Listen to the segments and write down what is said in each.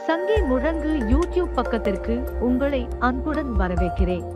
சங்கே முழங்கு யூடியூப் பக்கத்திற்கு உங்களை அன்புடன் வரவேற்கிறேன்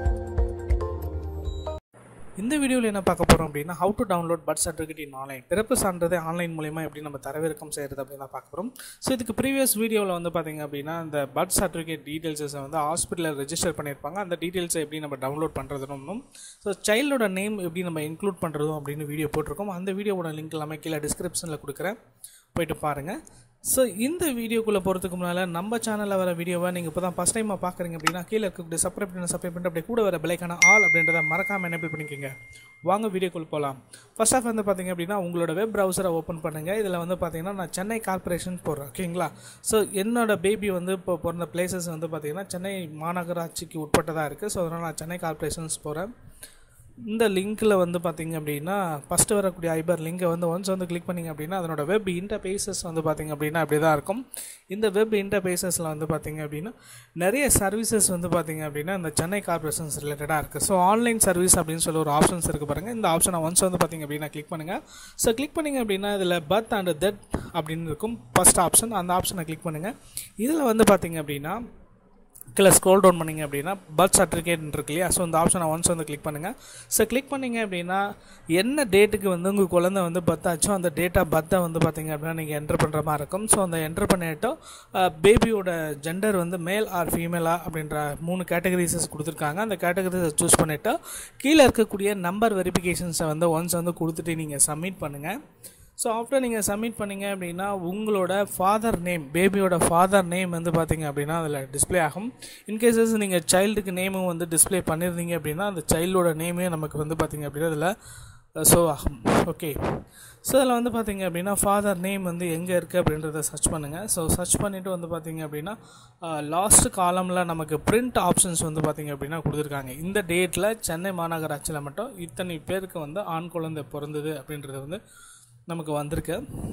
இந்த வீடியோவில் என்ன பார்க்க போகிறோம் அப்படின்னா how to download birth certificate in online பிறப்பு சான்றிதழை ஆன்லைன் மூலயமா எப்படி நம்ம தரவிறக்கம் செய்கிறது அப்படின்னு தான் பார்க்க போகிறோம் ஸோ இதுக்கு ப்ரீவியஸ் வீடியோவில் வந்து பார்த்தீங்க அப்படின்னா இந்த பர்த் சர்டிஃபிகேட் டீட்டெயில்ஸை வந்து ஹாஸ்பிட்டலில் ரெஜிஸ்டர் பண்ணியிருப்பாங்க அந்த டீட்டெயில்ஸை எப்படி நம்ம டவுன்லோட் பண்ணுறதுனும் ஸோ சைல்டோட நேம் எப்படி நம்ம இன்க்ளூட் பண்ணுறதும் அப்படின்னு வீடியோ போட்டிருக்கோம் அந்த வீடியோவோட லிங்க் எல்லாமே கீழே டிஸ்கிரிப்ஷனில் கொடுக்குறேன் போயிட்டு பாருங்கள் ஸோ இந்த வீடியோக்குள்ளே போகிறதுக்கு முன்னால் நம்ம சேனலில் வர வீடியோவை நீங்கள் இப்போ தான் ஃபஸ்ட் டைமாக பார்க்குறீங்க அப்படின்னா கீழே இருக்கக்கூடிய சப்ஸ்கிரைப் பண்ணி சப்ஸ்கிரைப் பண்ணிட்டு அப்படியே கூட வர பெலைக்கான ஆல் அப்படின்றத மறக்காமல் எனேபிள் பண்ணிக்கோங்க வாங்க வீடியோக்குள்ளே போகலாம் ஃபர்ஸ்ட் ஆஃப் வந்து பார்த்தீங்க அப்படின்னா உங்களோட வெப் ப்ரௌசரை ஓப்பன் பண்ணுங்கள் இதில் வந்து பார்த்தீங்கன்னா நான் சென்னை கார்ப்பரேஷன் போடுறேன் ஓகேங்களா ஸோ என்னோட பேபி வந்து இப்போ பிறந்த பிளேசஸ் வந்து பார்த்தீங்கன்னா சென்னை மாநகராட்சிக்கு உட்பட்டதாக இருக்குது ஸோ அதனால் நான் சென்னை கார்ப்பரேஷன்ஸ் போகிறேன் இந்த லிங்க்கில் வந்து பார்த்தீங்க அப்படின்னா ஃபஸ்ட்டு வரக்கூடிய ஐபர் லிங்கை வந்து ஒன்ஸ் வந்து கிளிக் பண்ணிங்க அப்படின்னா அதனோட வெப் இன்டர்பேசஸ் வந்து பார்த்தீங்க அப்படின்னா அப்படி தான் இருக்கும் இந்த வெப் இன்டர்பேசஸில் வந்து பார்த்தீங்க அப்படின்னா நிறைய சர்வீசஸ் வந்து பார்த்தீங்க அப்படின்னா இந்த சென்னை கார்பரேஷன்ஸ் ரிலேட்டடாக இருக்குது ஸோ ஆன்லைன் சர்வீஸ் அப்படின்னு சொல்லி ஒரு ஆப்ஷன்ஸ் இருக்குது பாருங்கள் இந்த ஆப்ஷனை ஒன்ஸ் வந்து பார்த்தீங்க அப்படின்னா கிளிக் பண்ணுங்கள் ஸோ கிளிக் பண்ணிங்க அப்படின்னா இதில் பர்த் அண்ட் டெத் அப்படின்னு இருக்கும் ஃபஸ்ட் ஆப்ஷன் அந்த ஆப்ஷனை கிளிக் பண்ணுங்கள் இதில் வந்து பார்த்தீங்க அப்படின்னா கீழே ஸ்க்ரோல் டவுன் பண்ணிங்க அப்படின்னா பர்த் சர்டிஃபிகேட் இருக்கு இல்லையா ஸோ இந்த ஆப்ஷனை ஒன்ஸ் வந்து கிளிக் பண்ணுங்கள் ஸோ கிளிக் பண்ணிங்க அப்படின்னா என்ன டேட்டுக்கு வந்து உங்கள் குழந்தை வந்து பர்த் ஆச்சோ அந்த டேட் ஆஃப் பர்த்தை வந்து பார்த்தீங்க அப்படின்னா நீங்கள் என்டர் பண்ணுற மாதிரி இருக்கும் ஸோ அந்த என்டர் பண்ணிட்டு பேபியோட ஜெண்டர் வந்து மேல் ஆர் ஃபீமேலா அப்படின்ற மூணு கேட்டகரிஸஸ் கொடுத்துருக்காங்க அந்த கேட்டகரிஸை சூஸ் பண்ணிவிட்டு கீழே இருக்கக்கூடிய நம்பர் வெரிஃபிகேஷன்ஸை வந்து ஒன்ஸ் வந்து கொடுத்துட்டு நீங்கள் சப்மிட் பண்ணுங்கள் ஸோ ஆஃப்டர் நீங்கள் சப்மிட் பண்ணீங்க அப்படின்னா உங்களோட ஃபாதர் நேம் பேபியோட ஃபாதர் நேம் வந்து பார்த்தீங்க அப்படின்னா அதில் டிஸ்ப்ளே ஆகும் இன்கேசஸ் நீங்கள் சைல்டுக்கு நேமும் வந்து டிஸ்ப்ளே பண்ணியிருந்தீங்க அப்படின்னா அந்த சைல்டோட நேமே நமக்கு வந்து பார்த்தீங்க அப்படின்னா அதில் ஷோ ஆகும் ஓகே ஸோ அதில் வந்து பார்த்தீங்க அப்படின்னா ஃபாதர் நேம் வந்து எங்கே இருக்குது அப்படின்றத சர்ச் பண்ணுங்கள் ஸோ சர்ச் பண்ணிவிட்டு வந்து பார்த்தீங்க அப்படின்னா லாஸ்ட் காலமில் நமக்கு பிரிண்ட் ஆப்ஷன்ஸ் வந்து பார்த்தீங்க அப்படின்னா கொடுத்துருக்காங்க இந்த டேட்டில் சென்னை மாநகராட்சியில் மட்டும் இத்தனை பேருக்கு வந்து ஆண் குழந்தை பிறந்தது அப்படின்றது வந்து நமக்கு வந்திருக்கு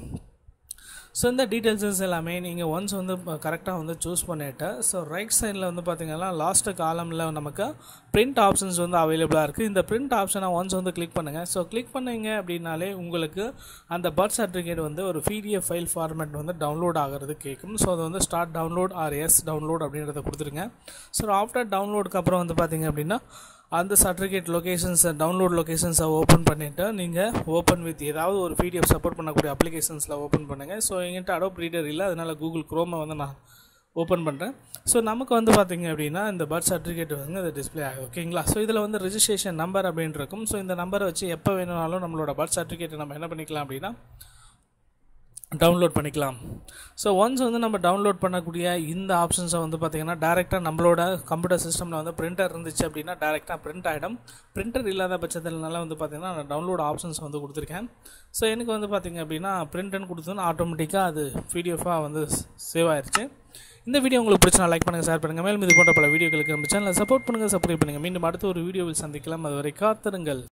ஸோ இந்த டீட்டெயில்ஸஸ் எல்லாமே நீங்கள் ஒன்ஸ் வந்து கரெக்டாக வந்து சூஸ் பண்ணிவிட்டு ஸோ ரைட் சைடில் வந்து பார்த்தீங்கன்னா லாஸ்ட்டு காலமில் நமக்கு பிரிண்ட் ஆப்ஷன்ஸ் வந்து அவைலபிளாக இருக்குது இந்த பிரிண்ட் ஆப்ஷனை ஒன்ஸ் வந்து கிளிக் பண்ணுங்கள் ஸோ கிளிக் பண்ணீங்க அப்படின்னாலே உங்களுக்கு அந்த பர்த் சர்டிஃபிகேட் வந்து ஒரு பிடிஎஃப் ஃபைல் ஃபார்மேட் வந்து டவுன்லோட் ஆகிறது கேட்கும் ஸோ அது வந்து start download or S download அப்படின்றத கொடுத்துருங்க ஸோ ஆஃப்டர் டவுன்லோடுக்கு அப்புறம் வந்து பார்த்தீங்க அப்படின்னா அந்த சர்டிஃபிகேட் லொக்கேஷன்ஸை டவுன்லோட் லொக்கேஷன்ஸை ஓப்பன் பண்ணிவிட்டு நீங்கள் ஓப்பன் வித் ஏதாவது ஒரு பிடிஎஃப் சப்போர்ட் பண்ணக்கூடிய அப்ளிகேஷன்ஸில் ஓப்பன் பண்ணுங்கள் ஸோ எங்கிட்ட அடோப் ரீடர் இல்லை அதனால் கூகுள் க்ரோமை வந்து நான் ஓப்பன் பண்ணுறேன் ஸோ நமக்கு வந்து பார்த்தீங்க அப்படின்னா இந்த பர்த் சர்டிஃபிகேட் வந்து அது டிஸ்பிளே ஆகும் ஓகேங்களா ஸோ இதில் வந்து ரிஜிஸ்ட்ரேஷன் நம்பர் அப்படின்னு இருக்கும் ஸோ இந்த நம்பரை வச்சு எப்போ வேணுனாலும் நம்மளோட பர்த் சர்டிஃபிகேட்டை நம்ம என்ன பண்ணிக்கலாம் அப்படின்னா டவுன்லோட் பண்ணிக்கலாம் ஸோ ஒன்ஸ் வந்து நம்ம டவுன்லோட் பண்ணக்கூடிய இந்த ஆப்ஷன்ஸை வந்து பார்த்திங்கன்னா டேரெக்டாக நம்மளோட கம்ப்யூட்டர் சிஸ்டமில் வந்து பிரிண்டர் இருந்துச்சு அப்படின்னா டேரெக்டாக பிரிண்ட் ஆகிடும் பிரிண்டர் இல்லாத பட்சத்தில்னால வந்து பார்த்திங்கன்னா நான் டவுன்லோட் ஆப்ஷன்ஸ் வந்து கொடுத்துருக்கேன் ஸோ எனக்கு வந்து பார்த்திங்க அப்படின்னா பிரிண்ட்னு கொடுத்தோன்னா ஆட்டோமேட்டிக்காக அது பிடிஎஃபாக வந்து சேவ் ஆயிடுச்சு இந்த வீடியோ உங்களுக்கு பிடிச்சா லைக் பண்ணுங்கள் ஷேர் பண்ணுங்கள் மேலும் இது போன்ற பல வீடியோக்களுக்கு நம்ம சேனலை சப்போர்ட் பண்ணுங்கள் சப்ஸ்கிரைப் பண்ணுங்கள் மீண்டும் அடுத்த ஒரு வீடியோவில் சந்திக்கலாம் அதுவரை காத்திருங்கள்